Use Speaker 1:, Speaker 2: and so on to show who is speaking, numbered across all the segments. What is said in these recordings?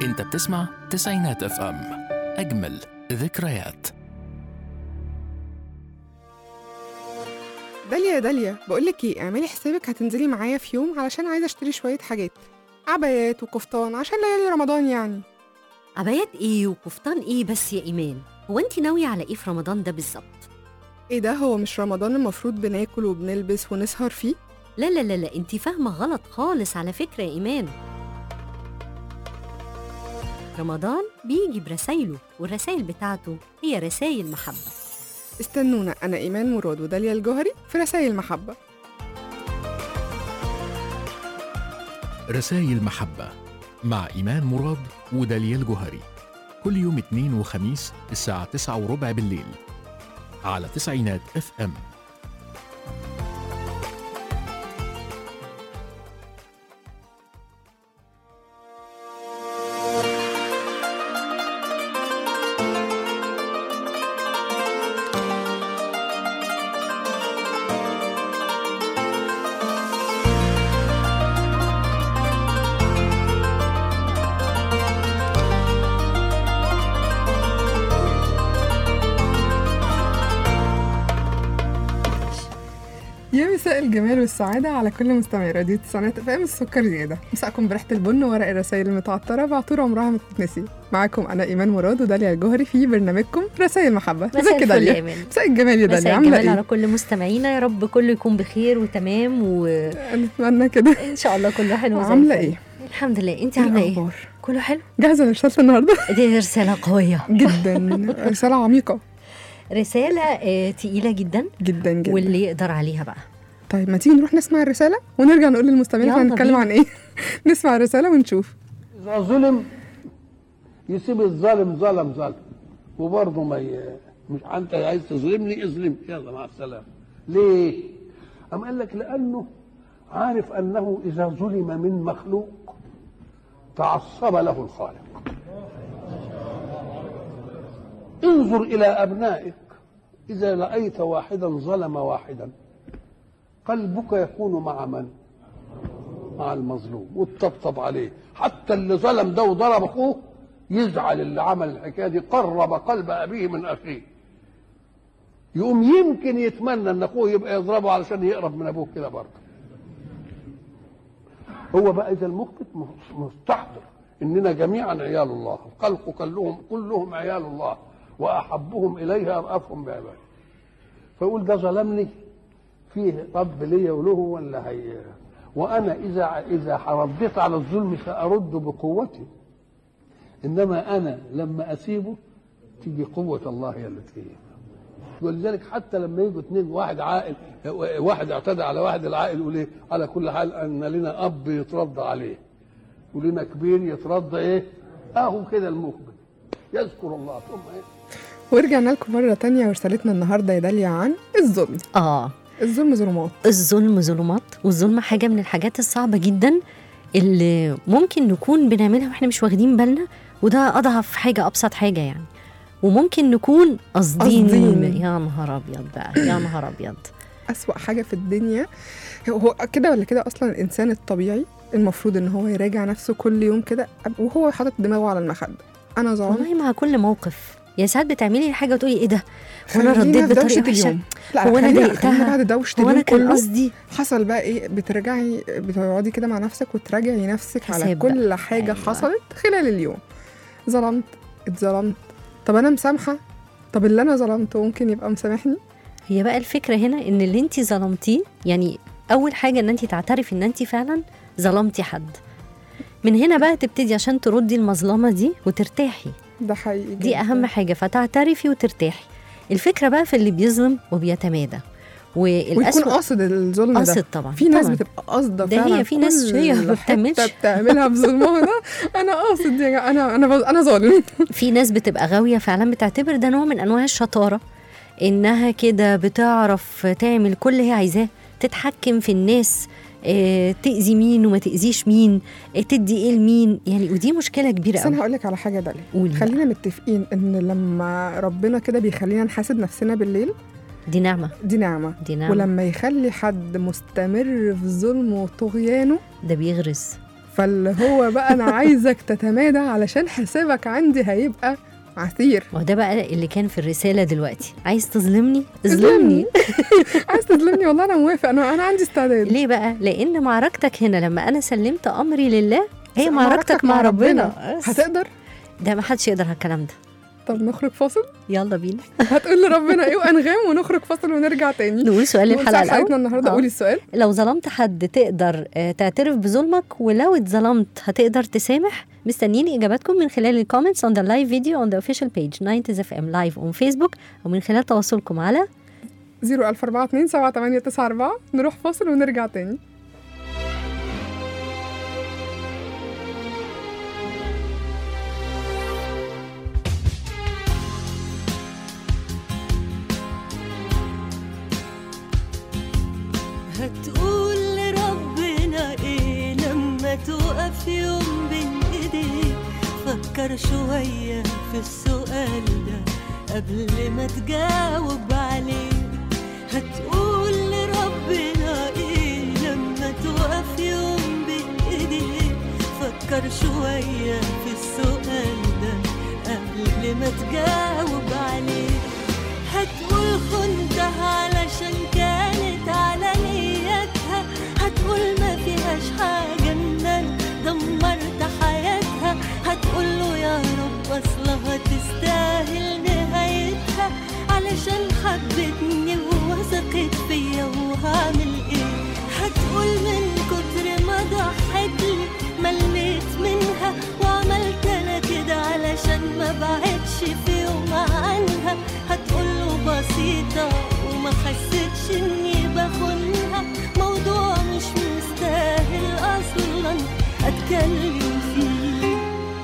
Speaker 1: انت بتسمع تسعينات اف ام اجمل ذكريات
Speaker 2: داليا يا داليا بقولك ايه اعملي حسابك هتنزلي معايا في يوم علشان عايزه اشتري شويه حاجات عبايات وكفتان عشان ليالي رمضان يعني
Speaker 3: عبايات ايه وكفتان ايه بس يا ايمان هو انت ناويه على ايه في رمضان ده بالظبط
Speaker 2: ايه ده هو مش رمضان المفروض بناكل وبنلبس ونسهر فيه
Speaker 3: لا لا لا لا انت فاهمه غلط خالص على فكره يا ايمان رمضان بيجي برسايله والرسايل بتاعته هي رسايل محبه
Speaker 2: استنونا انا ايمان مراد وداليا الجوهري في رسائل محبه
Speaker 1: رسائل محبة مع إيمان مراد وداليا الجوهري كل يوم اثنين وخميس الساعة تسعة وربع بالليل على تسعينات اف ام
Speaker 2: يا مساء الجمال والسعادة على كل مستمعي راديو تسعينات فاهم السكر زيادة مساءكم بريحة البن وورق الرسائل المتعطرة بعطور عمرها ما تتنسي معاكم أنا إيمان مراد وداليا الجوهري في برنامجكم رسائل محبة
Speaker 3: مساء
Speaker 2: ازيك يا
Speaker 3: الفل يا
Speaker 2: داليا
Speaker 3: ايمان
Speaker 2: مساء الجمال يا داليا
Speaker 3: مساء
Speaker 2: عاملة
Speaker 3: الجمال على
Speaker 2: ايه؟
Speaker 3: كل مستمعينا يا رب كله يكون بخير وتمام وان
Speaker 2: نتمنى كده
Speaker 3: شاء الله كله حلو زي
Speaker 2: عاملة
Speaker 3: الفل.
Speaker 2: ايه؟
Speaker 3: الحمد لله انت
Speaker 2: إيه
Speaker 3: عامله ايه
Speaker 2: الأخبار؟
Speaker 3: كله حلو
Speaker 2: جاهزة لرسالة النهاردة؟
Speaker 3: دي رساله قويه
Speaker 2: جدا رسالة عميقة
Speaker 3: رساله آه، تقيله جدا
Speaker 2: جدا جدا
Speaker 3: واللي يقدر عليها بقى
Speaker 2: طيب ما تيجي نروح نسمع الرسالة ونرجع نقول للمستمعين
Speaker 3: يلا
Speaker 2: احنا هنتكلم
Speaker 3: بينا.
Speaker 2: عن ايه نسمع الرسالة ونشوف
Speaker 4: إذا ظلم يسيب الظالم ظلم ظلم وبرضه ما ي... مش انت عايز تظلمني اظلم يلا مع السلامه ليه؟ أم قال لك لأنه عارف أنه إذا ظلم من مخلوق تعصب له الخالق انظر إلى أبنائك إذا رأيت واحدا ظلم واحدا قلبك يكون مع من؟ مع المظلوم وتطبطب عليه حتى اللي ظلم ده وضرب اخوه يزعل اللي عمل الحكايه دي قرب قلب ابيه من اخيه يقوم يمكن يتمنى ان اخوه يبقى يضربه علشان يقرب من ابوه كده برضه هو بقى اذا المخبت مستحضر اننا جميعا عيال الله الخلق كلهم كلهم عيال الله واحبهم اليه ارأفهم بعباده فيقول ده ظلمني فيه رب ليا وله ولا هي وانا اذا اذا رديت على الظلم سارد بقوتي انما انا لما اسيبه تيجي قوه الله هي اللي تيجي ولذلك حتى لما يجوا اثنين واحد عاقل واحد اعتدى على واحد العاقل يقول ايه على كل حال ان لنا اب يترضى عليه ولنا كبير يترضى ايه اهو كده المخبر يذكر الله ثم ايه
Speaker 2: ورجعنا لكم مرة تانية ورسالتنا النهاردة يا داليا عن الظلم
Speaker 3: اه
Speaker 2: الظلم ظلمات
Speaker 3: الظلم ظلمات والظلم حاجه من الحاجات الصعبه جدا اللي ممكن نكون بنعملها واحنا مش واخدين بالنا وده اضعف حاجه ابسط حاجه يعني وممكن نكون قاصدين
Speaker 2: قاصدين.
Speaker 3: يا نهار ابيض بقى يا نهار ابيض
Speaker 2: أسوأ حاجة في الدنيا هو كده ولا كده أصلا الإنسان الطبيعي المفروض إن هو يراجع نفسه كل يوم كده وهو حاطط دماغه على المخدة أنا ظلمت
Speaker 3: والله مع كل موقف يا ساعات بتعملي حاجه وتقولي ايه ده هو انا
Speaker 2: خلينا
Speaker 3: رديت
Speaker 2: في دوشة
Speaker 3: بطريقه وحشه
Speaker 2: اليوم. لا
Speaker 3: هو أنا
Speaker 2: خلينا-
Speaker 3: ضايقتها؟
Speaker 2: خلينا بعد دوشة
Speaker 3: هو انا
Speaker 2: اليوم
Speaker 3: كان
Speaker 2: كله
Speaker 3: قصدي
Speaker 2: حصل بقى ايه بترجعي بتقعدي كده مع نفسك وتراجعي نفسك على
Speaker 3: حساب
Speaker 2: كل
Speaker 3: بقى.
Speaker 2: حاجه
Speaker 3: أيوة.
Speaker 2: حصلت خلال اليوم ظلمت اتظلمت طب انا مسامحه طب اللي انا ظلمته ممكن يبقى مسامحني
Speaker 3: هي بقى الفكره هنا ان اللي انت ظلمتيه يعني اول حاجه ان انت تعترفي ان انت فعلا ظلمتي حد من هنا بقى تبتدي عشان تردي المظلمه دي وترتاحي
Speaker 2: ده حقيقي
Speaker 3: دي
Speaker 2: جداً.
Speaker 3: اهم حاجه فتعترفي وترتاحي الفكره بقى في اللي بيظلم وبيتمادى
Speaker 2: ويكون
Speaker 3: والاسوأ
Speaker 2: قاصد الظلم
Speaker 3: قاصد
Speaker 2: ده
Speaker 3: طبعا
Speaker 2: في ناس
Speaker 3: طبعاً.
Speaker 2: بتبقى قاصده
Speaker 3: ده هي
Speaker 2: فعلا
Speaker 3: في ناس
Speaker 2: كل
Speaker 3: هي ما
Speaker 2: حتة
Speaker 3: بتعملش.
Speaker 2: بتعملها بظلمها ده انا قاصد يا جماعة، انا انا بظ- انا ظالم
Speaker 3: في ناس بتبقى غاويه فعلا بتعتبر ده نوع من انواع الشطاره انها كده بتعرف تعمل كل اللي هي عايزاه تتحكم في الناس آه، تأذي مين وما تأذيش مين آه، تدي ايه لمين يعني ودي مشكلة كبيرة
Speaker 2: بس انا
Speaker 3: قوي
Speaker 2: هقول لك على حاجه داليا
Speaker 3: قولي بقى.
Speaker 2: خلينا متفقين ان لما ربنا كده بيخلينا نحاسب نفسنا بالليل
Speaker 3: دي نعمة
Speaker 2: دي نعمه
Speaker 3: دي نعمة
Speaker 2: ولما يخلي حد مستمر في ظلمه وطغيانه
Speaker 3: ده بيغرس
Speaker 2: فاللي هو بقى انا عايزك تتمادى علشان حسابك عندي هيبقى عسير
Speaker 3: ما هو ده بقى اللي كان في الرساله دلوقتي عايز تظلمني اظلمني
Speaker 2: عايز تظلمني والله انا موافق انا انا عندي استعداد
Speaker 3: ليه بقى لان معركتك هنا لما انا سلمت امري لله هي معركتك مع ربنا بس.
Speaker 2: هتقدر
Speaker 3: ده ما حدش يقدر على الكلام ده
Speaker 2: طب نخرج فاصل
Speaker 3: يلا بينا
Speaker 2: هتقول لربنا ايه وانغام ونخرج فاصل ونرجع تاني
Speaker 3: نقول سؤال
Speaker 2: نقول
Speaker 3: الحلقه
Speaker 2: ساعة
Speaker 3: الاول
Speaker 2: حلقتنا النهارده
Speaker 3: آه.
Speaker 2: قولي السؤال
Speaker 3: لو ظلمت حد تقدر آه، تعترف بظلمك ولو اتظلمت هتقدر تسامح مستنيين اجاباتكم من خلال الكومنتس on the live video on the official page 90 FM live on Facebook او من خلال تواصلكم على
Speaker 2: 00442 7894 نروح فاصل ونرجع تاني
Speaker 5: هتقول لربنا ايه لما تقف يوم بين ايديك فكر شوية في السؤال ده قبل ما تجاوب عليه هتقول لربنا ايه لما تقف يوم بين ايديك فكر شوية في السؤال ده قبل ما تجاوب عليه هتقول خنتها علشان كانت على نيتها هتقول ما فيهاش حاجة ان انا دمرت حياتها هتقول له يا رب اصلها تستاهل نهايتها علشان حبتني ووثقت فيا وهعمل ايه هتقول من كتر ما ضحت لي مليت منها وعملت انا كده علشان ما بعدش في يوم عنها هتقوله بسيطة وما حسيتش اني بخونها موضوع مش مستاهل اصلا اتكلم فيه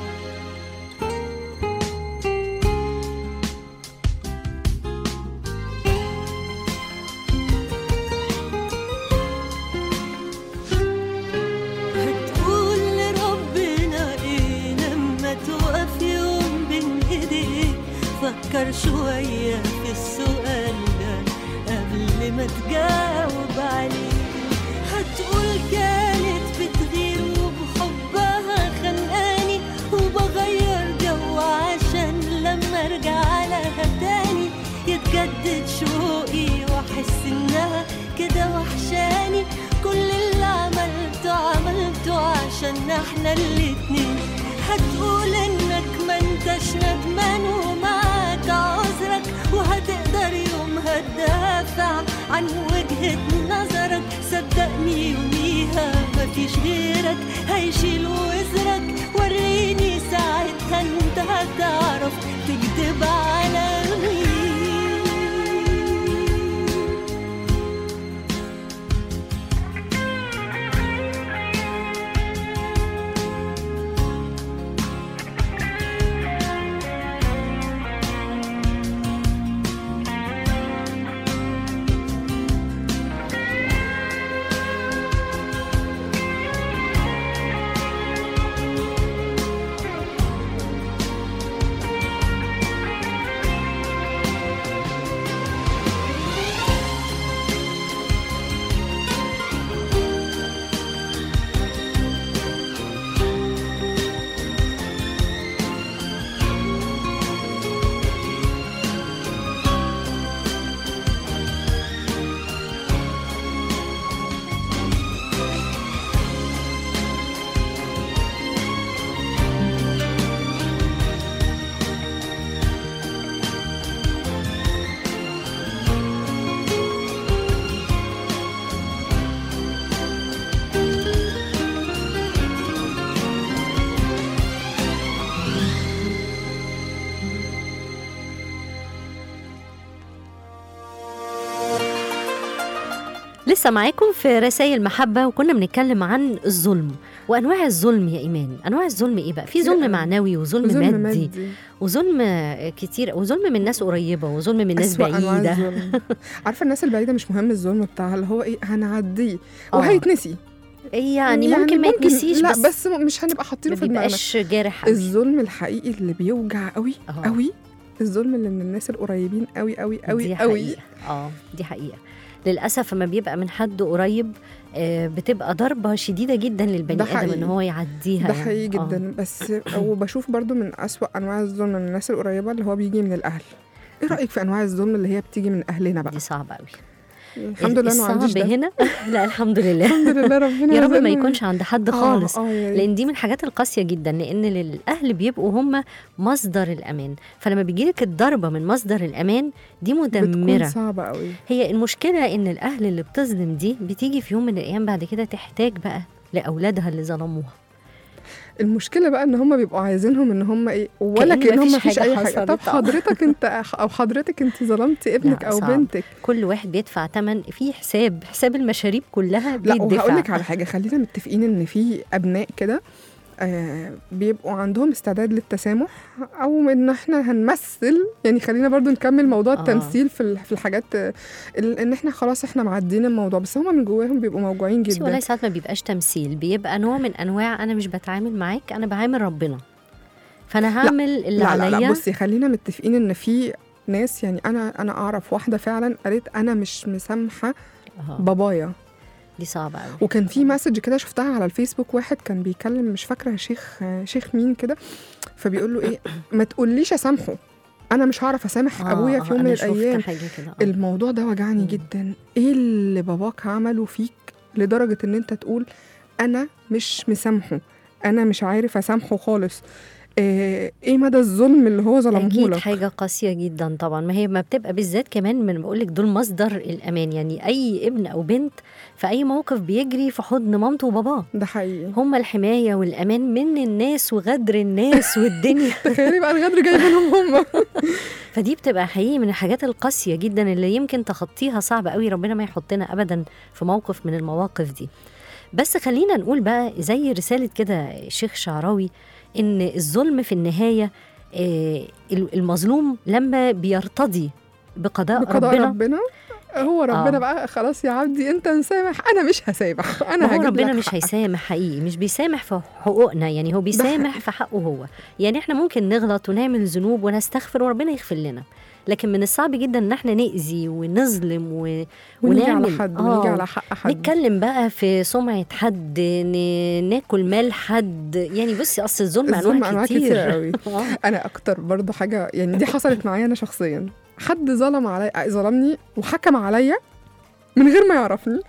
Speaker 5: هتقول لربنا ايه لما تقف يوم بين ايديك فكر شوية في السؤال ده قبل ما تجاوب عليه هتقول كانت بتغير وبحبها خانقاني وبغير جو عشان لما ارجع لها تاني يتجدد شوقي واحس انها كده وحشاني كل اللي عملته عملته عشان احنا الاتنين هتقول انك ما انتش ندمان ومعاك عذرك وهتقدر يومها تدافع عن وجهة نظرك صدقني يوميها مفيش غيرك هيشيل وزرك وريني ساعتها انت هتعرف تكذب على مين
Speaker 3: لسه معاكم في رسائل محبة وكنا بنتكلم عن الظلم وأنواع الظلم يا إيمان أنواع الظلم إيه بقى؟ في ظلم
Speaker 2: لا.
Speaker 3: معنوي وظلم,
Speaker 2: ظلم
Speaker 3: مادي,
Speaker 2: مادي
Speaker 3: وظلم كتير وظلم من ناس قريبة وظلم من ناس
Speaker 2: أسوأ أنواع
Speaker 3: بعيدة
Speaker 2: الظلم عارفة الناس البعيدة مش مهم الظلم بتاعها اللي هو إيه هنعديه
Speaker 3: آه.
Speaker 2: وهيتنسي
Speaker 3: يعني, ممكن ما يتنسيش
Speaker 2: لا
Speaker 3: بس,
Speaker 2: بس, مش هنبقى
Speaker 3: ما
Speaker 2: حاطينه في دماغنا
Speaker 3: بيبقاش جارح أوي.
Speaker 2: الظلم الحقيقي اللي بيوجع قوي
Speaker 3: آه.
Speaker 2: قوي الظلم اللي من الناس القريبين قوي قوي
Speaker 3: دي
Speaker 2: قوي قوي
Speaker 3: حقيقة اه دي حقيقة للاسف لما بيبقى من حد قريب آه، بتبقى ضربه شديده جدا للبني
Speaker 2: ده
Speaker 3: ادم ان
Speaker 2: حقيقي.
Speaker 3: هو يعديها
Speaker 2: ده
Speaker 3: يعني.
Speaker 2: حقيقي
Speaker 3: آه.
Speaker 2: جدا بس وبشوف برضو من أسوأ أنواع الظلم من الناس القريبة اللي هو بيجي من الأهل ايه رأيك في أنواع الظلم اللي هي بتيجي من أهلنا بقى
Speaker 3: دي صعبه قوي
Speaker 2: الحمد لله أنا ما عنديش
Speaker 3: الصعب
Speaker 2: ده
Speaker 3: هنا لا الحمد لله
Speaker 2: الحمد لله ربنا
Speaker 3: يا رب ما
Speaker 2: رزقنا.
Speaker 3: يكونش عند حد
Speaker 2: آه،
Speaker 3: خالص
Speaker 2: آه يا ريت.
Speaker 3: لان دي من الحاجات القاسيه جدا لان للاهل بيبقوا هم مصدر الامان فلما بيجيلك الضربه من مصدر الامان دي
Speaker 2: بتكون
Speaker 3: مدمره
Speaker 2: صعبة قوي
Speaker 3: هي المشكله ان الاهل اللي بتظلم دي بتيجي في يوم من الايام بعد كده تحتاج بقى لاولادها اللي ظلموها
Speaker 2: المشكله بقى ان هم بيبقوا عايزينهم ان هم ايه ولا
Speaker 3: كأن
Speaker 2: كانهم
Speaker 3: مفيش
Speaker 2: مفيش
Speaker 3: حاجة
Speaker 2: اي حاجه
Speaker 3: حصلت.
Speaker 2: طب حضرتك انت او حضرتك انت ظلمتي ابنك
Speaker 3: لا،
Speaker 2: او
Speaker 3: صعب.
Speaker 2: بنتك
Speaker 3: كل واحد بيدفع ثمن في حساب حساب المشاريب كلها
Speaker 2: لا
Speaker 3: بيدفع
Speaker 2: وهقول لك على حاجه خلينا متفقين ان في ابناء كده آه بيبقوا عندهم استعداد للتسامح او ان احنا هنمثل يعني خلينا برضو نكمل موضوع
Speaker 3: آه.
Speaker 2: التمثيل في ال- في الحاجات آه، ال- ان احنا خلاص احنا معدين الموضوع بس هم من جواهم بيبقوا موجوعين
Speaker 3: بس والله
Speaker 2: جدا
Speaker 3: ساعات ما بيبقاش تمثيل بيبقى نوع من انواع انا مش بتعامل معاك انا بعامل ربنا فانا هعمل اللي
Speaker 2: لا لا
Speaker 3: عليا
Speaker 2: لا بصي خلينا متفقين ان في ناس يعني انا انا اعرف واحده فعلا قالت انا مش مسامحه
Speaker 3: آه،
Speaker 2: بابايا
Speaker 3: دي صعبه قوي
Speaker 2: وكان في مسج كده شفتها على الفيسبوك واحد كان بيكلم مش فاكره شيخ شيخ مين كده فبيقول له ايه ما تقوليش اسامحه انا مش هعرف اسامح
Speaker 3: آه،
Speaker 2: ابويا
Speaker 3: آه،
Speaker 2: في يوم
Speaker 3: أنا
Speaker 2: من
Speaker 3: شفت
Speaker 2: الايام
Speaker 3: حاجه كده آه.
Speaker 2: الموضوع ده وجعني
Speaker 3: مم.
Speaker 2: جدا ايه اللي باباك عمله فيك لدرجه ان انت تقول انا مش مسامحه انا مش عارف اسامحه خالص آه، ايه مدى الظلم اللي هو ظلمه
Speaker 3: اكيد
Speaker 2: لك
Speaker 3: حاجه قاسيه جدا طبعا ما هي ما بتبقى بالذات كمان من بقول لك دول مصدر الامان يعني اي ابن او بنت في اي موقف بيجري في حضن مامته وباباه
Speaker 2: ده حقيقي
Speaker 3: هم الحمايه والامان من الناس وغدر الناس والدنيا
Speaker 2: تخيلي بقى الغدر جاي منهم هم
Speaker 3: فدي بتبقى حقيقي من الحاجات القاسيه جدا اللي يمكن تخطيها صعب قوي ربنا ما يحطنا ابدا في موقف من المواقف دي بس خلينا نقول بقى زي رساله كده الشيخ شعراوي ان الظلم في النهايه آه، المظلوم لما بيرتضي بقضاء,
Speaker 2: بقضاء
Speaker 3: ربنا,
Speaker 2: ربنا هو ربنا
Speaker 3: آه.
Speaker 2: بقى خلاص يا عبدي انت مسامح انا مش هسامح انا
Speaker 3: ما هو
Speaker 2: هجيب
Speaker 3: ربنا
Speaker 2: لك
Speaker 3: مش
Speaker 2: حقك.
Speaker 3: هيسامح حقيقي مش بيسامح في حقوقنا يعني هو بيسامح في حقه هو يعني احنا ممكن نغلط ونعمل ذنوب ونستغفر وربنا يغفر لنا لكن من الصعب جدا ان احنا نأذي ونظلم و...
Speaker 2: ونيجي على
Speaker 3: ونعمل-
Speaker 2: حد
Speaker 3: آه،
Speaker 2: ونيجي على حق حد
Speaker 3: نتكلم بقى في سمعة حد ن... ناكل مال حد يعني بصي اصل الظلم
Speaker 2: الظلم
Speaker 3: انواع
Speaker 2: انواع
Speaker 3: كتير,
Speaker 2: كتير قوي
Speaker 3: آه.
Speaker 2: انا اكتر برضو حاجه يعني دي حصلت معايا انا شخصيا حد ظلم علي ظلمني وحكم عليا من غير ما يعرفني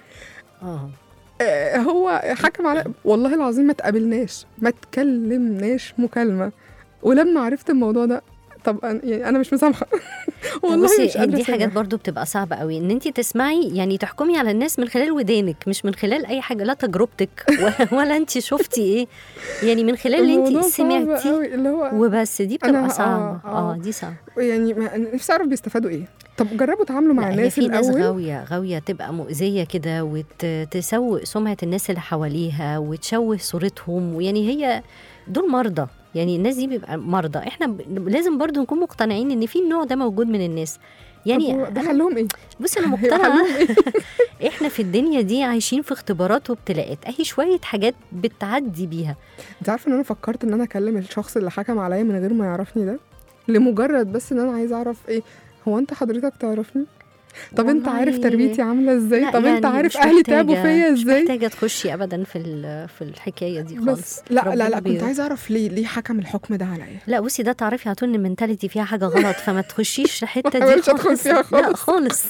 Speaker 3: اه
Speaker 2: آه، هو حكم عليا والله العظيم ما تقابلناش ما تكلمناش مكالمه ولما عرفت الموضوع ده طب أنا- يعني انا مش مسامحه والله
Speaker 3: بصي
Speaker 2: مش قادره
Speaker 3: دي حاجات
Speaker 2: أسامح.
Speaker 3: برضو بتبقى صعبة قوي ان انت تسمعي يعني تحكمي على الناس من خلال ودانك مش من خلال اي حاجة لا تجربتك و- ولا انت شفتي ايه يعني من خلال اللي
Speaker 2: الموضوع
Speaker 3: انت
Speaker 2: صعب
Speaker 3: سمعتيه
Speaker 2: قوي اللي هو
Speaker 3: وبس دي
Speaker 2: أنا-
Speaker 3: بتبقى
Speaker 2: آه،
Speaker 3: صعبة
Speaker 2: آه.
Speaker 3: اه دي صعبة
Speaker 2: يعني ما أنا نفسي اعرف بيستفادوا ايه طب جربوا تعاملوا مع
Speaker 3: لا هي
Speaker 2: الناس
Speaker 3: في ناس
Speaker 2: الاول
Speaker 3: غاوية غاوية تبقى مؤذية كده وتسوء سمعة الناس اللي حواليها وتشوه صورتهم ويعني هي دول مرضى يعني الناس دي بيبقى مرضى احنا ب... لازم برضو نكون مقتنعين ان في النوع ده موجود من الناس يعني
Speaker 2: يعني ده
Speaker 3: أنا-
Speaker 2: حلهم ايه؟
Speaker 3: بصي انا
Speaker 2: هيبقى
Speaker 3: مقتنعه
Speaker 2: حلهم ايه؟
Speaker 3: احنا في الدنيا دي عايشين في اختبارات وابتلاءات اهي شويه حاجات بتعدي بيها
Speaker 2: انت عارفه ان انا فكرت ان انا اكلم الشخص اللي حكم عليا من غير ما يعرفني ده لمجرد بس ان انا عايزه اعرف ايه هو انت حضرتك تعرفني طب انت
Speaker 3: والله
Speaker 2: عارف تربيتي عامله ازاي
Speaker 3: لا
Speaker 2: طب انت
Speaker 3: يعني
Speaker 2: عارف
Speaker 3: مش
Speaker 2: اهلي تعبوا
Speaker 3: محتاجة-
Speaker 2: فيا
Speaker 3: مش
Speaker 2: ازاي
Speaker 3: محتاجه تخشي ابدا في ال- في الحكايه دي خالص
Speaker 2: بس لا لا
Speaker 3: ربنا
Speaker 2: لا
Speaker 3: بي-
Speaker 2: كنت عايزه اعرف ليه ليه حكم الحكم ده عليا
Speaker 3: لا بصي ده تعرفي على طول ان المنتاليتي فيها حاجه غلط فما تخشيش الحته
Speaker 2: ما
Speaker 3: دي
Speaker 2: حاولش أدخل فيها
Speaker 3: لا
Speaker 2: خالص.
Speaker 3: خالص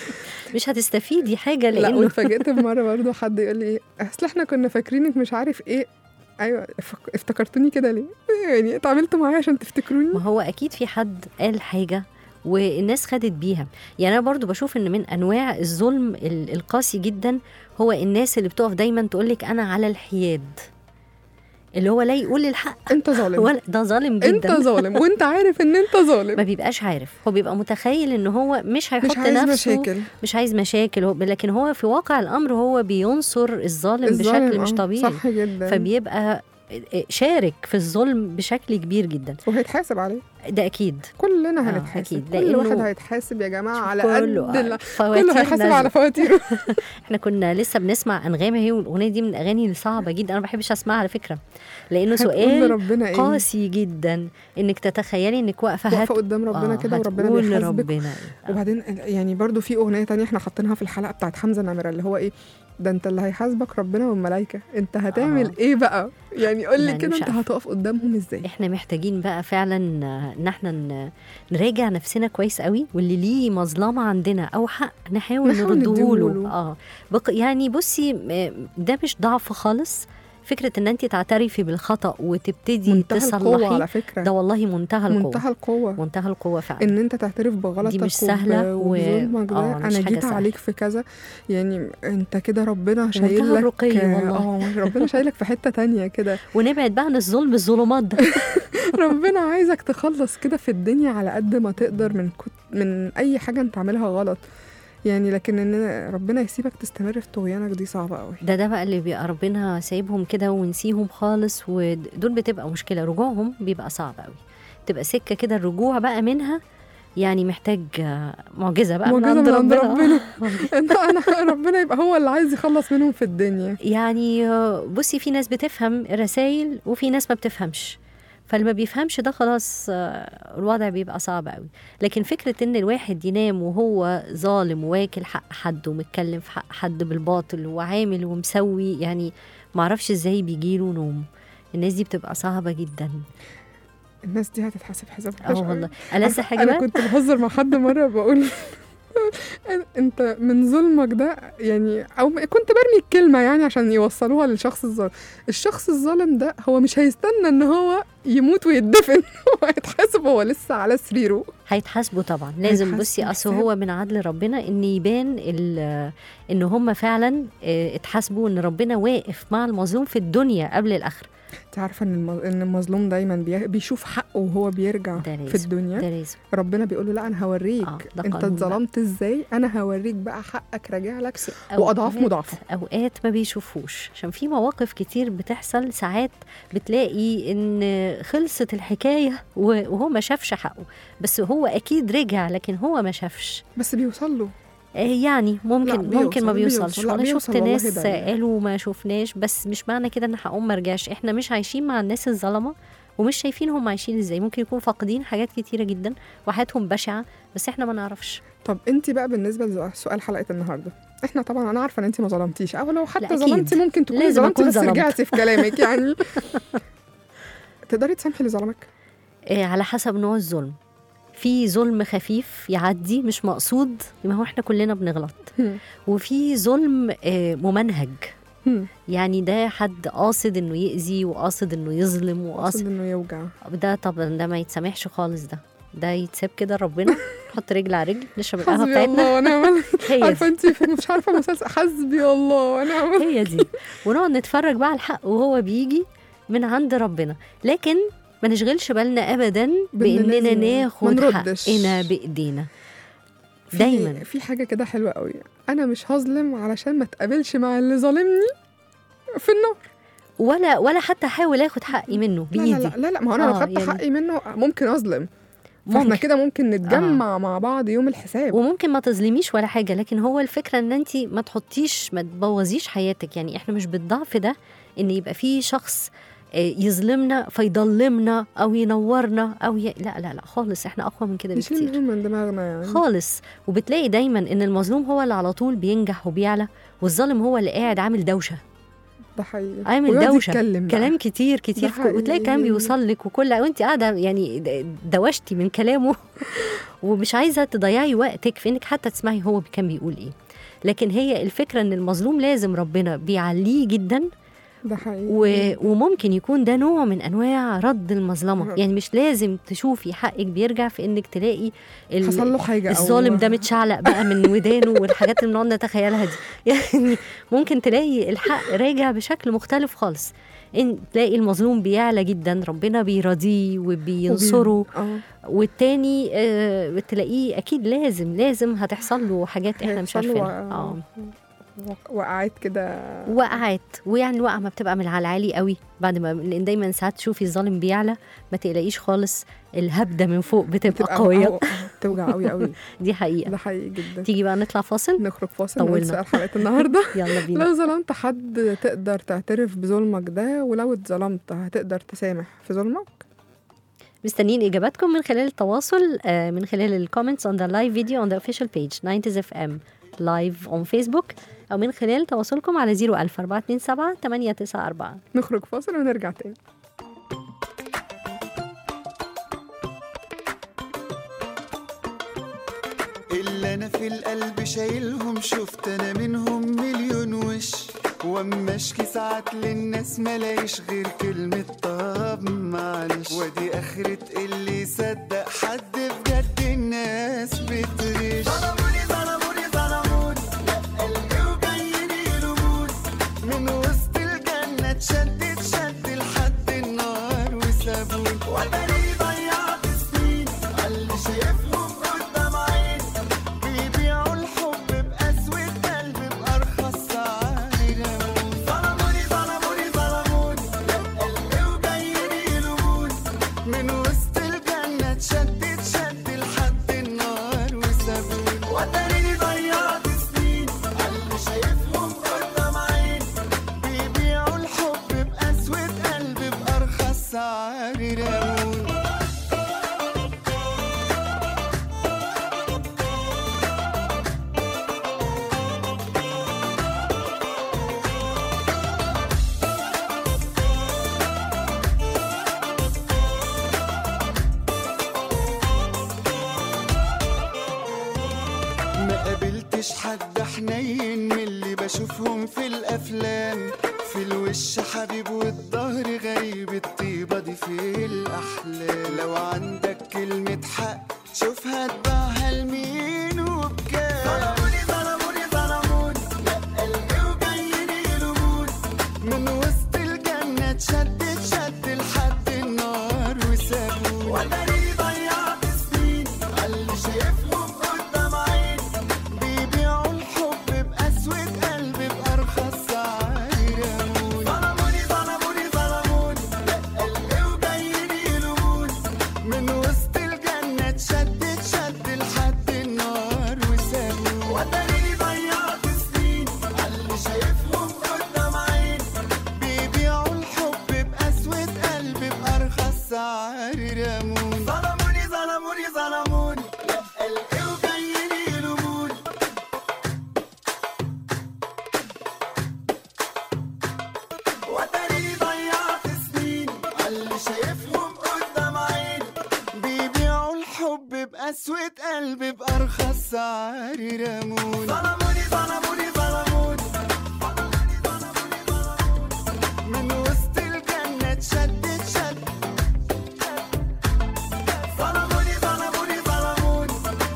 Speaker 3: مش هتستفيدي حاجه
Speaker 2: لا
Speaker 3: لانه
Speaker 2: واتفاجئت بمره برضه حد يقول لي ايه اصل احنا كنا فاكرينك مش عارف ايه ايوه اف- افتكرتوني كده ليه يعني اتعاملتوا معايا عشان تفتكروني
Speaker 3: ما هو اكيد في حد قال حاجه والناس خدت بيها يعني انا برضو بشوف ان من انواع الظلم ال- القاسي جدا هو الناس اللي بتقف دايما تقول لك انا على الحياد اللي هو لا يقول الحق
Speaker 2: انت ظالم
Speaker 3: ولا ده ظالم
Speaker 2: انت
Speaker 3: جدا
Speaker 2: ظالم وانت عارف ان انت ظالم
Speaker 3: ما بيبقاش عارف هو بيبقى متخيل ان هو مش هيحط
Speaker 2: مش عايز
Speaker 3: نفسه
Speaker 2: مشاكل
Speaker 3: مش عايز مشاكل هو لكن هو في واقع الامر هو بينصر الظالم,
Speaker 2: الظالم،
Speaker 3: بشكل مش
Speaker 2: آه،
Speaker 3: طبيعي
Speaker 2: صح جدا
Speaker 3: فبيبقى شارك في الظلم بشكل كبير جدا
Speaker 2: وهيتحاسب عليه
Speaker 3: ده اكيد
Speaker 2: كلنا
Speaker 3: آه،
Speaker 2: هنتحاسب
Speaker 3: أكيد.
Speaker 2: كل
Speaker 3: لأنه-
Speaker 2: واحد هيتحاسب يا جماعه
Speaker 3: شوف
Speaker 2: على
Speaker 3: كله
Speaker 2: قد ال-
Speaker 3: فواتير
Speaker 2: كله هيحاسب
Speaker 3: نازلة.
Speaker 2: على فواتيره
Speaker 3: احنا كنا لسه بنسمع انغام هي والاغنيه دي من الاغاني الصعبه جدا انا ما بحبش اسمعها على فكره لانه
Speaker 2: هتقول
Speaker 3: سؤال
Speaker 2: لربنا ايه
Speaker 3: قاسي جدا انك تتخيلي انك واقفه
Speaker 2: واقفه
Speaker 3: هت...
Speaker 2: قدام ربنا
Speaker 3: آه،
Speaker 2: كده وربنا
Speaker 3: هتقول
Speaker 2: بيحاسبك
Speaker 3: لربنا إيه.
Speaker 2: وبعدين يعني برضو في اغنيه تانية احنا حاطينها في الحلقه بتاعت حمزه نمره اللي هو ايه ده انت اللي هيحاسبك ربنا والملائكه انت هتعمل
Speaker 3: آه.
Speaker 2: ايه بقى يعني قول لي
Speaker 3: يعني
Speaker 2: كده
Speaker 3: مش
Speaker 2: انت
Speaker 3: عارفة.
Speaker 2: هتقف قدامهم ازاي
Speaker 3: احنا محتاجين بقى فعلا ان احنا ن- نراجع نفسنا كويس قوي واللي ليه مظلمه عندنا او حق نحاول
Speaker 2: نحاول
Speaker 3: نرده له
Speaker 2: نديهوله.
Speaker 3: اه بق يعني بصي م- ده مش ضعف خالص فكره ان انت تعترفي بالخطا وتبتدي
Speaker 2: منتهى القوه
Speaker 3: تصلحي
Speaker 2: على فكره
Speaker 3: ده والله منتهى القوه
Speaker 2: منتهى القوه
Speaker 3: منتهى القوه فعلا
Speaker 2: ان انت تعترف بغلطك
Speaker 3: مش سهلة
Speaker 2: وب-
Speaker 3: و-
Speaker 2: وبظلمك ده
Speaker 3: آه، مش
Speaker 2: انا
Speaker 3: حاجة
Speaker 2: جيت
Speaker 3: سهلة.
Speaker 2: عليك في كذا يعني انت كده ربنا شايل لك
Speaker 3: الرقي والله.
Speaker 2: اه ربنا شايلك في حته تانية كده
Speaker 3: ونبعد بقى عن الظلم الظلمات ده
Speaker 2: ربنا عايزك تخلص كده في الدنيا على قد ما تقدر من كت... من اي حاجه انت عاملها غلط يعني لكن ان ربنا يسيبك تستمر في طغيانك دي صعبه قوي
Speaker 3: ده ده بقى اللي بيبقى ربنا سايبهم كده ونسيهم خالص ودول بتبقى مشكله رجوعهم بيبقى صعب قوي تبقى سكه كده الرجوع بقى منها يعني محتاج آه، معجزه بقى
Speaker 2: معجزة
Speaker 3: من عند
Speaker 2: من عند
Speaker 3: ربنا,
Speaker 2: انت انا ربنا يبقى هو اللي عايز يخلص منهم في الدنيا
Speaker 3: يعني آه، بصي في ناس بتفهم الرسائل وفي ناس ما بتفهمش فاللي ما بيفهمش ده خلاص آه، الوضع بيبقى صعب قوي لكن فكرة ان الواحد ينام وهو ظالم واكل حق حد ومتكلم في حق حد بالباطل وعامل ومسوي يعني معرفش ازاي بيجيله نوم الناس دي بتبقى صعبة جدا
Speaker 2: الناس دي هتتحاسب حساب وحش
Speaker 3: اه
Speaker 2: قوي.
Speaker 3: والله ألذ حاجة
Speaker 2: انا
Speaker 3: بقى
Speaker 2: كنت بهزر مع حد مره بقول انت من ظلمك ده يعني او كنت برمي الكلمه يعني عشان يوصلوها للشخص الظالم الشخص الظالم ده هو مش هيستنى ان هو يموت ويدفن هو هيتحاسب هو لسه على سريره
Speaker 3: هيتحاسبوا طبعا لازم
Speaker 2: هيتحاسبوا
Speaker 3: بصي اصل
Speaker 2: حساب.
Speaker 3: هو من عدل ربنا ان يبان ال- ان هم فعلا آه، اتحاسبوا ان ربنا واقف مع المظلوم في الدنيا قبل الاخره
Speaker 2: انت عارفه ان الم- ان المظلوم دايما بي- بيشوف حقه وهو بيرجع
Speaker 3: ده
Speaker 2: في
Speaker 3: لازم
Speaker 2: الدنيا
Speaker 3: ده لازم
Speaker 2: ربنا بيقول له لا انا هوريك
Speaker 3: آه، ده
Speaker 2: انت
Speaker 3: قانون بقى.
Speaker 2: اتظلمت ازاي انا هوريك بقى حقك راجع لك
Speaker 3: بصي،
Speaker 2: واضعاف
Speaker 3: أوقات-
Speaker 2: مضاعفه
Speaker 3: اوقات ما بيشوفوش عشان في مواقف كتير بتحصل ساعات بتلاقي ان خلصت الحكايه و- وهو ما شافش حقه بس هو اكيد رجع لكن هو ما شافش
Speaker 2: بس بيوصل له
Speaker 3: آه، يعني ممكن
Speaker 2: لا،
Speaker 3: ممكن ما
Speaker 2: بيوصل-
Speaker 3: بيوصلش
Speaker 2: بيوصل. لا،
Speaker 3: انا
Speaker 2: بيوصل
Speaker 3: شفت
Speaker 2: والله
Speaker 3: ناس
Speaker 2: ده.
Speaker 3: قالوا ما شفناش بس مش معنى كده ان حقهم ما رجعش احنا مش عايشين مع الناس الظلمه ومش شايفين هم عايشين ازاي ممكن يكونوا فاقدين حاجات كتيره جدا وحياتهم بشعه بس احنا ما نعرفش
Speaker 2: طب انت بقى بالنسبه لسؤال حلقه النهارده احنا طبعا انا عارفه ان انت ما ظلمتيش او لو
Speaker 3: لا،
Speaker 2: حتى
Speaker 3: أكيد.
Speaker 2: ظلمتي ممكن تكوني
Speaker 3: لازم
Speaker 2: ظلمتي
Speaker 3: أكون
Speaker 2: بس
Speaker 3: ظلمت.
Speaker 2: رجعتي في كلامك يعني تقدري تسامحي اللي ظلمك
Speaker 3: آه، على حسب نوع الظلم في ظلم خفيف يعدي مش مقصود ما هو احنا كلنا بنغلط
Speaker 2: هم.
Speaker 3: وفي ظلم آه، ممنهج
Speaker 2: هم.
Speaker 3: يعني ده حد قاصد انه يأذي وقاصد انه يظلم وقاصد
Speaker 2: اقصد انه يوجع
Speaker 3: ده طبعا ده ما يتسامحش خالص ده ده يتساب كده ربنا نحط رجل على رجل نشرب القهوه
Speaker 2: حسبي
Speaker 3: بتاعتنا
Speaker 2: الله ونعم
Speaker 3: هي
Speaker 2: عارفه
Speaker 3: دي
Speaker 2: انت مش عارفه مسلسل حسبي الله ونعم
Speaker 3: هي دي ونقعد نتفرج بقى على الحق وهو بيجي من عند ربنا لكن ما نشغلش بالنا ابدا
Speaker 2: بإن
Speaker 3: باننا
Speaker 2: لازم ما
Speaker 3: ناخد
Speaker 2: نردش.
Speaker 3: حقنا بايدينا
Speaker 2: في-
Speaker 3: دايما
Speaker 2: في حاجه كده حلوه قوي انا مش هظلم علشان ما تقابلش مع اللي ظالمني في النار
Speaker 3: ولا ولا حتى احاول اخد حقي منه
Speaker 2: لا
Speaker 3: بايدي
Speaker 2: لا لا, لا, لا ما هو انا لو
Speaker 3: آه،
Speaker 2: خدت
Speaker 3: يعني-
Speaker 2: حقي منه ممكن اظلم فاحنا
Speaker 3: ممكن.
Speaker 2: كده ممكن نتجمع مع بعض يوم الحساب
Speaker 3: وممكن ما تظلميش ولا حاجه لكن هو الفكره ان انت ما تحطيش ما تبوظيش حياتك يعني احنا مش بالضعف ده ان يبقى في شخص آه، يظلمنا فيضلمنا او ينورنا او ي... لا لا لا خالص احنا اقوى من كده بكتير
Speaker 2: نشيل من دماغنا يعني
Speaker 3: خالص وبتلاقي دايما ان المظلوم هو اللي على طول بينجح وبيعلى والظالم هو اللي قاعد عامل دوشه
Speaker 2: ده حقيقي
Speaker 3: عامل
Speaker 2: ويقعد
Speaker 3: دوشه
Speaker 2: يتكلم بقى.
Speaker 3: كلام كتير كتير
Speaker 2: ده
Speaker 3: في- وتلاقي كلام
Speaker 2: حقيقي.
Speaker 3: بيوصل لك وكل وانت قاعده يعني د- دوشتي من كلامه ومش عايزه تضيعي وقتك في انك حتى تسمعي هو كان بيقول ايه لكن هي الفكره ان المظلوم لازم ربنا بيعليه جدا
Speaker 2: ده حقيقي
Speaker 3: و... وممكن يكون ده نوع من انواع رد المظلمه يعني مش لازم تشوفي حقك بيرجع في انك تلاقي ال...
Speaker 2: حصل له حاجه أو-
Speaker 3: الظالم ده متشعلق بقى من ودانه والحاجات اللي بنقعد نتخيلها دي يعني ممكن تلاقي الحق راجع بشكل مختلف خالص ان تلاقي المظلوم بيعلى جدا ربنا بيراضيه وبينصره
Speaker 2: وبي- اه
Speaker 3: والتاني آه تلاقيه اكيد لازم لازم هتحصل له حاجات احنا مش
Speaker 2: هيحصل له
Speaker 3: عارفينها
Speaker 2: آه.
Speaker 3: اه
Speaker 2: وق- وقعات كده
Speaker 3: وقعت ويعني الوقعه ما بتبقى من على العالي قوي بعد ما لان دايما ساعات تشوفي الظالم بيعلى ما تقلقيش خالص الهبده من فوق بتبقى,
Speaker 2: بتبقى
Speaker 3: قويه
Speaker 2: أو- بتوجع قوي قوي
Speaker 3: دي حقيقه
Speaker 2: ده حقيقي جدا
Speaker 3: تيجي بقى نطلع فاصل
Speaker 2: نخرج فاصل
Speaker 3: طولنا.
Speaker 2: نقول سؤال حلقه النهارده
Speaker 3: يلا بينا
Speaker 2: لو ظلمت حد تقدر تعترف بظلمك ده ولو اتظلمت هتقدر تسامح في ظلمك
Speaker 3: مستنيين اجاباتكم من خلال التواصل آه، من خلال الكومنتس on the live video on the official page 90s FM live on Facebook او من خلال تواصلكم على 01427 894
Speaker 2: نخرج فاصل ونرجع تاني
Speaker 6: اللي انا في القلب شايلهم شفت انا منهم مليون وش واما اشكي ساعات للناس ملاقيش غير كلمة طب معلش ودي اخرة اللي يصدق حد بجد الناس بتغش ظلموني ظلموني ظلموني لا قلبي وجايين يلوموني من وسط الجنة اتشدت شد لحد النار وسابوني وتاني ضيعت سنين اللي شايفهم قدام عيني بيبيعوا الحب بأسود قلب بأرخص سعر ظلموني ظلموني ظلموني لا قلبي وجايين يلوموني من وسط الجنة اتشدت شد لحد النار وسابوني وتاني ضيعت سنين اللي شايفهم قدام عيني بيبيعوا الحب بأسود قلب بأرخص سعر رموني ما قابلتش حد حنين من اللي بشوفهم في الافلام في الوش حبيب والظهر غريب الطيبه دي في الاحلام لو عندك كلمه حق شوفها تباعها لمين وبكام ظلموني ظلموني ظلموني لا قلبي وجايين يلوموني من وسط الجنه اتشدت شد لحد النار وسابوني وتاني ضيعت سنين اللي شايفهم قدام عيني بيبيعوا الحب بأسود قلب بأرخص سعر رموني ظلموني ظلموني ظلموني لا قلبي وجايين يلوموني من وسط الجنة اتشدت شد لحد النار وسابوني وتاني ضيعت سنين اللي شايفهم قدام عيني بيبيعوا الحب بأسود قلب بأرخص سعر رموني ظلموني ظلموني ظلموني لا قلبي وجايين يلوموني وتاني ضيعت سنين اللي شايفهم قدام عيني بيبيعوا الحب بأسود قلب بأرخص سعر رموني ظلموني ظلموني ظلموني من وسط الجنة اتشدت شد ظلموني ظلموني ظلموني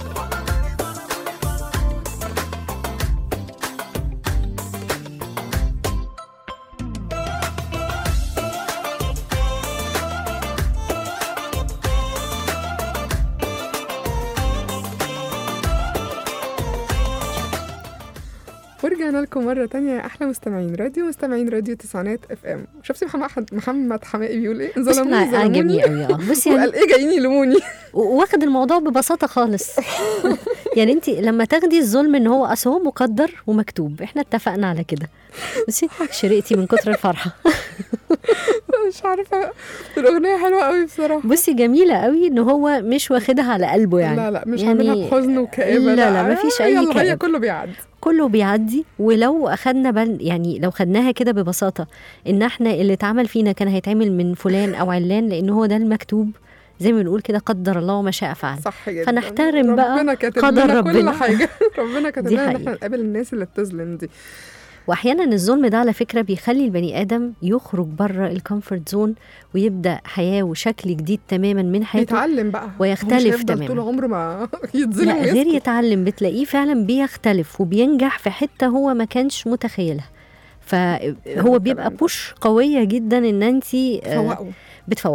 Speaker 2: ورجعنا لكم مرة تانية يا أحلى مستمعين راديو مستمعين راديو تسعينات اف ام شفتي محمد محمد حمائي بيقول ايه؟
Speaker 3: بص
Speaker 2: ظلموني
Speaker 3: انا عجبني
Speaker 2: ظلموني
Speaker 3: قوي اه بصي يعني
Speaker 2: وقال ايه جايين يلوموني
Speaker 3: واخد الموضوع ببساطه خالص يعني انت لما تاخدي الظلم ان هو اصل هو مقدر ومكتوب احنا اتفقنا على كده بصي شرقتي من كتر الفرحه
Speaker 2: مش عارفة الأغنية حلوة قوي بصراحة
Speaker 3: بصي جميله قوي ان هو مش واخدها على قلبه يعني
Speaker 2: لا لا مش
Speaker 3: يعني
Speaker 2: عاملها بحزن وكآبة
Speaker 3: لا لا مفيش اي
Speaker 2: يلا هي
Speaker 3: كآبة
Speaker 2: كله بيعدي
Speaker 3: كله بيعدي ولو اخدنا بال يعني لو خدناها كده ببساطه ان احنا اللي اتعمل فينا كان هيتعمل من فلان او علان لان هو ده المكتوب زي ما بنقول كده قدر الله وما شاء فعل
Speaker 2: صح جدا
Speaker 3: فنحترم بقى
Speaker 2: ربنا كاتب
Speaker 3: قدر
Speaker 2: لنا
Speaker 3: ربنا.
Speaker 2: كل حاجة ربنا كاتب
Speaker 3: دي
Speaker 2: لنا ان
Speaker 3: حقيقة.
Speaker 2: احنا نقابل الناس اللي بتظلم دي
Speaker 3: واحيانا الظلم ده على فكره بيخلي البني ادم يخرج بره الكومفورت زون ويبدا حياه وشكل جديد تماما من حياته
Speaker 2: يتعلم بقى
Speaker 3: ويختلف
Speaker 2: هو مش هيفضل
Speaker 3: تماماً.
Speaker 2: طول عمره ما يتظلم
Speaker 3: لا غير
Speaker 2: ويسكت.
Speaker 3: يتعلم بتلاقيه فعلا بيختلف وبينجح في حته هو ما كانش متخيلها فهو بيبقى
Speaker 2: الكلام ده.
Speaker 3: بوش قويه جدا ان انت
Speaker 2: فوقوا
Speaker 3: بتفوقه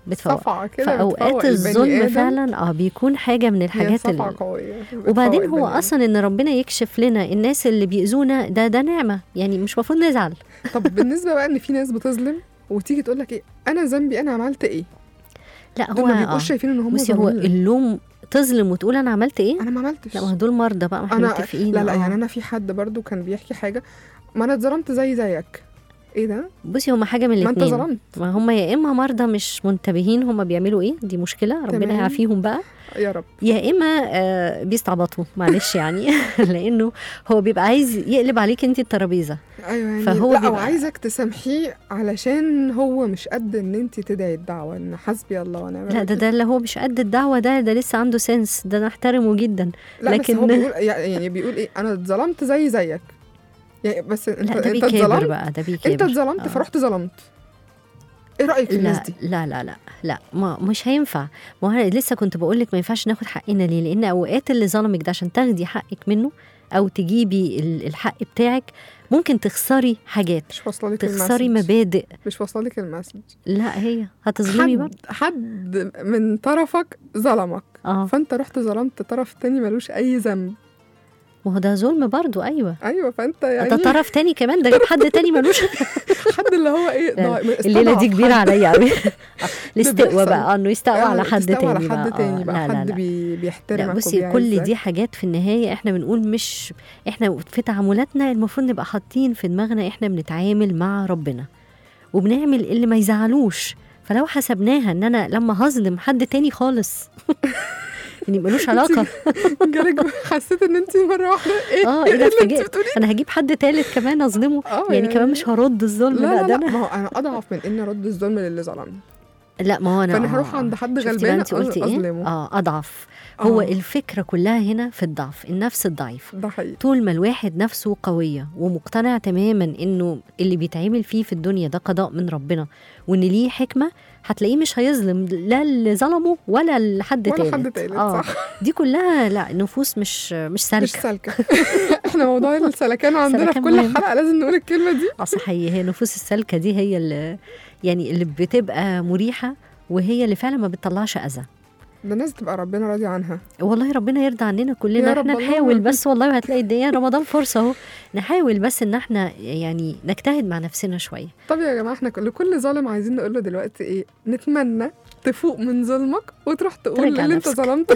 Speaker 3: بتفوق
Speaker 2: صفعة كده
Speaker 3: فاوقات
Speaker 2: بتفوق البني
Speaker 3: الظلم
Speaker 2: آدم.
Speaker 3: فعلا اه بيكون حاجه من
Speaker 2: هي
Speaker 3: الحاجات
Speaker 2: صفعة
Speaker 3: اللي
Speaker 2: قوية
Speaker 3: وبعدين
Speaker 2: بتفوق
Speaker 3: هو
Speaker 2: البني
Speaker 3: اصلا ان ربنا يكشف لنا الناس اللي بيأذونا ده ده نعمه يعني مش المفروض نزعل
Speaker 2: آدم. طب بالنسبة بقى إن في ناس بتظلم وتيجي تقول لك إيه أنا ذنبي أنا عملت إيه
Speaker 3: لا
Speaker 2: دول
Speaker 3: هو
Speaker 2: ما بيبقوش
Speaker 3: آه.
Speaker 2: شايفين إن هم
Speaker 3: بصي هو
Speaker 2: ظالمين.
Speaker 3: اللوم تظلم وتقول انا عملت ايه
Speaker 2: أنا ما عملتش
Speaker 3: لا ما هو دول مرضى بقى ما احنا
Speaker 2: أنا
Speaker 3: متفقين
Speaker 2: لا لا
Speaker 3: آه.
Speaker 2: يعني أنا في حد برضو كان بيحكي حاجة ما أنا اتظلمت زي زيك إيه ده؟
Speaker 3: بصي هما حاجه من
Speaker 2: ما أنت
Speaker 3: الاثنين
Speaker 2: ظلمت
Speaker 3: ما هم يا اما مرضى مش منتبهين هم بيعملوا ايه دي مشكله ربنا
Speaker 2: تمام.
Speaker 3: يعافيهم بقى
Speaker 2: يا رب
Speaker 3: يا اما آه بيستعبطوا معلش يعني لانه هو بيبقى عايز يقلب عليك انت الترابيزه
Speaker 2: ايوه يعني
Speaker 3: فهو
Speaker 2: لا او
Speaker 3: بيبقى-
Speaker 2: عايزك تسامحيه علشان هو مش قد ان انت تدعي الدعوه ان حسبي الله ونعم
Speaker 3: لا ده
Speaker 2: الوكيل.
Speaker 3: ده اللي هو مش قد الدعوه ده ده لسه عنده سنس ده نحترمه جدا
Speaker 2: لا بس هو
Speaker 3: لكن-
Speaker 2: بيقول يعني بيقول ايه انا اتظلمت زي زيك يعني بس انت
Speaker 3: لا ده
Speaker 2: انت
Speaker 3: بيكابر
Speaker 2: اتظلمت
Speaker 3: بقى ده بيكابر
Speaker 2: انت اتظلمت
Speaker 3: آه.
Speaker 2: فرحت ظلمت ايه رايك في الناس
Speaker 3: لا
Speaker 2: دي
Speaker 3: لا لا لا لا ما مش هينفع ما هو أنا لسه كنت بقول لك ما ينفعش ناخد حقنا ليه لان اوقات اللي ظلمك ده عشان تاخدي حقك منه او تجيبي ال- الحق بتاعك ممكن تخسري حاجات
Speaker 2: مش واصله لك
Speaker 3: تخسري
Speaker 2: المسج
Speaker 3: مبادئ
Speaker 2: مش واصله لك المسج
Speaker 3: لا هي هتظلمي
Speaker 2: حد
Speaker 3: برضه
Speaker 2: حد من طرفك ظلمك
Speaker 3: اه
Speaker 2: فانت رحت ظلمت طرف تاني ملوش اي ذنب
Speaker 3: ما هو ده ظلم برضه ايوه
Speaker 2: ايوه فانت
Speaker 3: ده
Speaker 2: يعني
Speaker 3: طرف تاني كمان ده جاب حد تاني ملوش
Speaker 2: حد اللي هو ايه ضاع-
Speaker 3: الليله دي
Speaker 2: استضعف
Speaker 3: كبيره
Speaker 2: حد.
Speaker 3: عليا قوي الاستقوى
Speaker 2: بيحصل.
Speaker 3: بقى انه يستقوى على حد
Speaker 2: تستوى
Speaker 3: تاني
Speaker 2: على حد
Speaker 3: بقى.
Speaker 2: تاني
Speaker 3: آه،
Speaker 2: بقى
Speaker 3: لا لا
Speaker 2: حد
Speaker 3: لا.
Speaker 2: بي بيحترمك
Speaker 3: لا بصي كل
Speaker 2: وبيعزك.
Speaker 3: دي حاجات في النهاية احنا بنقول مش احنا في تعاملاتنا المفروض نبقى حاطين في دماغنا احنا بنتعامل مع ربنا وبنعمل اللي ما يزعلوش فلو حسبناها ان انا لما هظلم حد تاني خالص يعني ملوش علاقة
Speaker 2: جالك حسيت ان انت مره واحده ايه
Speaker 3: اه
Speaker 2: ايه
Speaker 3: ايه ده
Speaker 2: اللي انت
Speaker 3: اتفاجئت
Speaker 2: بتقولي
Speaker 3: انا هجيب حد تالت كمان اظلمه
Speaker 2: اه
Speaker 3: يعني كمان مش هرد الظلم
Speaker 2: لا
Speaker 3: لا
Speaker 2: لا
Speaker 3: ده
Speaker 2: لا
Speaker 3: انا
Speaker 2: ما هو انا اضعف من اني ارد الظلم للي ظلمني
Speaker 3: لا ما هو انا
Speaker 2: فانا
Speaker 3: آه،
Speaker 2: هروح عند حد
Speaker 3: شفتي بقى
Speaker 2: غلبان
Speaker 3: انت قلتي ايه
Speaker 2: اظلمه
Speaker 3: اه اضعف هو
Speaker 2: آه.
Speaker 3: الفكرة كلها هنا في الضعف النفس الضعيف
Speaker 2: ده حقيقي
Speaker 3: طول ما الواحد نفسه قوية ومقتنع تماما انه اللي بيتعمل فيه في الدنيا ده قضاء من ربنا وان ليه حكمة هتلاقيه مش هيظلم لا اللي ظلمه ولا لحد
Speaker 2: ولا
Speaker 3: تالت
Speaker 2: حد تالت
Speaker 3: اه
Speaker 2: صح
Speaker 3: دي كلها لا نفوس مش مش
Speaker 2: مش
Speaker 3: سالكة
Speaker 2: سالكه احنا موضوع السلكان عندنا في
Speaker 3: سلكان
Speaker 2: كل
Speaker 3: مهم.
Speaker 2: حلقه لازم نقول الكلمه دي
Speaker 3: اه صحيح هي نفوس السالكة دي هي اللي يعني اللي بتبقى مريحة وهي اللي فعلا ما بتطلعش اذى
Speaker 2: ده الناس تبقى ربنا راضي عنها
Speaker 3: والله ربنا يرضى عننا
Speaker 2: يا
Speaker 3: كلنا
Speaker 2: رب
Speaker 3: احنا
Speaker 2: اللهم
Speaker 3: نحاول
Speaker 2: آمين.
Speaker 3: بس والله وهتلاقي الدنيا رمضان فرصه اهو نحاول بس ان احنا يعني نجتهد مع نفسنا شويه
Speaker 2: طب يا جماعه احنا لكل ظالم عايزين نقول له دلوقتي ايه نتمنى تفوق من ظلمك وتروح تقول
Speaker 3: ترجع
Speaker 2: اللي انت
Speaker 3: نفسك.
Speaker 2: ظلمته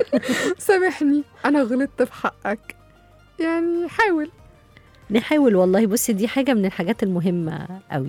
Speaker 2: سامحني انا غلطت في حقك يعني حاول
Speaker 3: نحاول والله بصي دي حاجه من الحاجات المهمه قوي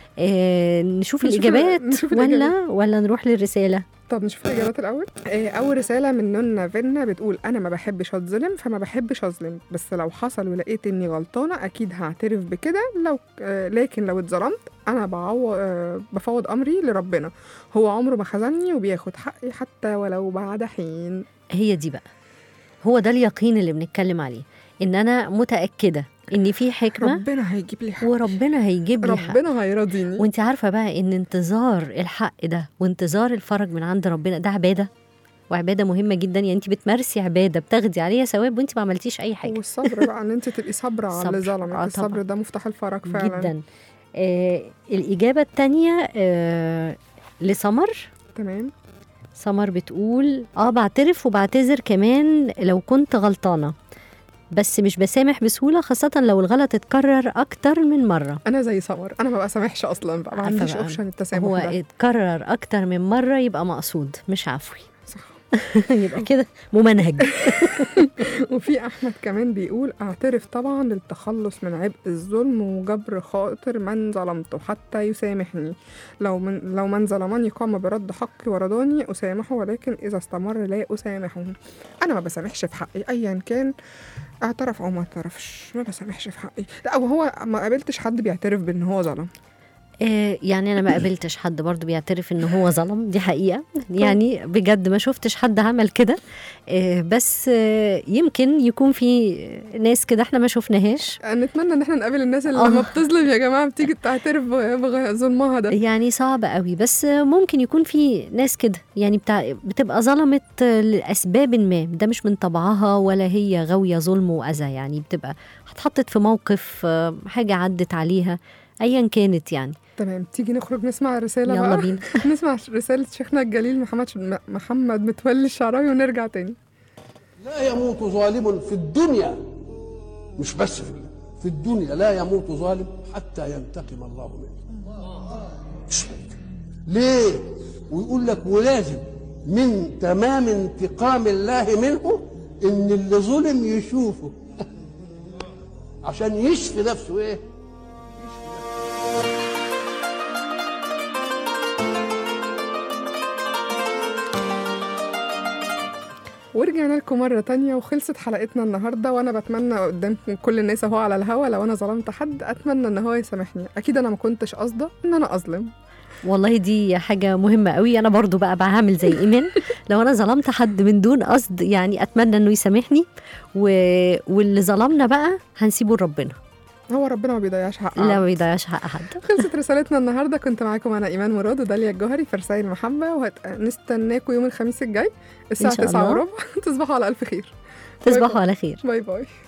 Speaker 3: اه نشوف
Speaker 2: نشوف-
Speaker 3: الاجابات
Speaker 2: نشوف
Speaker 3: ولا
Speaker 2: الإجابات.
Speaker 3: ولا نروح للرساله
Speaker 2: طب نشوف الاجابات الاول آه، اول رساله من نونا فينا بتقول انا ما بحبش اتظلم فما بحبش اظلم بس لو حصل ولقيت اني غلطانه اكيد هعترف بكده لو آه، لكن لو اتظلمت انا بعو... آه، بفوض امري لربنا هو عمره ما خذلني وبياخد حقي حتى ولو بعد حين
Speaker 3: هي دي بقى هو ده اليقين اللي بنتكلم عليه ان انا متاكده ان في حكمه
Speaker 2: ربنا هيجيب لي حق
Speaker 3: وربنا هيجيب لي حق
Speaker 2: ربنا هيرضيني
Speaker 3: وانت عارفه بقى ان انتظار الحق ده وانتظار الفرج من عند ربنا ده عباده وعباده مهمه جدا يعني انت بتمارسي عباده بتاخدي عليها ثواب وانت ما عملتيش اي حاجه
Speaker 2: والصبر بقى ان انت تبقي صابره على اللي
Speaker 3: صبر.
Speaker 2: ظلمك
Speaker 3: آه،
Speaker 2: الصبر
Speaker 3: طبعاً.
Speaker 2: ده مفتاح الفرج فعلا
Speaker 3: جدا آه الاجابه الثانيه آه لسمر
Speaker 2: تمام
Speaker 3: سمر بتقول اه بعترف وبعتذر كمان لو كنت غلطانه بس مش بسامح بسهوله خاصه لو الغلط اتكرر اكتر من مره
Speaker 2: انا زي سمر انا ما بسامحش اصلا بقى ما
Speaker 3: عارفة
Speaker 2: عنديش
Speaker 3: بقى.
Speaker 2: اوبشن التسامح
Speaker 3: هو
Speaker 2: ده
Speaker 3: اتكرر اكتر من مره يبقى مقصود مش عفوي
Speaker 2: صح
Speaker 3: يبقى كده ممنهج
Speaker 2: وفي احمد كمان بيقول اعترف طبعا للتخلص من عبء الظلم وجبر خاطر من ظلمته حتى يسامحني لو من لو من ظلمني قام برد حقي ورضاني اسامحه ولكن اذا استمر لا اسامحه انا ما بسامحش في حقي ايا كان اعترف او ما اعترفش ما بسامحش في حقي لا وهو ما قابلتش حد بيعترف بان هو ظلم
Speaker 3: آه، يعني انا ما قابلتش حد برضو بيعترف ان هو ظلم دي حقيقه يعني بجد ما شفتش حد عمل كده آه، بس آه، يمكن يكون في ناس كده احنا ما شفناهاش
Speaker 2: نتمنى ان احنا نقابل الناس اللي
Speaker 3: آه.
Speaker 2: لما بتظلم يا جماعه بتيجي تعترف بغ- بظلمها ده
Speaker 3: يعني صعب قوي بس آه، ممكن يكون في ناس كده يعني بتاع بتبقى ظلمت آه، لاسباب ما ده مش من طبعها ولا هي غاويه ظلم واذى يعني بتبقى اتحطت في موقف آه، حاجه عدت عليها ايا كانت يعني
Speaker 2: تمام تيجي نخرج نسمع رسالة
Speaker 3: يلا
Speaker 2: بقى
Speaker 3: بينا
Speaker 2: نسمع رسالة شيخنا الجليل محمد ش... م- محمد متولي الشعراوي ونرجع تاني
Speaker 4: لا يموت ظالم في الدنيا مش بس في في الدنيا لا يموت ظالم حتى ينتقم الله منه مش ممكن. ليه ويقول لك ولازم من تمام انتقام الله منه ان اللي ظلم يشوفه عشان يشفي نفسه ايه
Speaker 2: ورجعنا لكم مرة تانية وخلصت حلقتنا النهاردة وأنا بتمنى قدام كل الناس أهو على الهوا لو أنا ظلمت حد أتمنى إن هو يسامحني أكيد أنا ما كنتش قاصدة إن أنا أظلم
Speaker 3: والله دي حاجة مهمة قوي أنا برضو بقى بعمل زي إيمان لو أنا ظلمت حد من دون قصد يعني أتمنى إنه يسامحني و... واللي ظلمنا بقى هنسيبه لربنا
Speaker 2: هو ربنا ما بيضيعش حق
Speaker 3: لا
Speaker 2: عبد.
Speaker 3: ما بيضيعش حق حد
Speaker 2: خلصت رسالتنا النهارده كنت معاكم انا ايمان مراد وداليا الجوهري في رسائل المحبه وهنستناكم يوم الخميس الجاي الساعه
Speaker 3: شاء
Speaker 2: 9
Speaker 3: الله.
Speaker 2: وربع تصبحوا على الف خير باي
Speaker 3: تصبحوا
Speaker 2: باي.
Speaker 3: على خير
Speaker 2: باي باي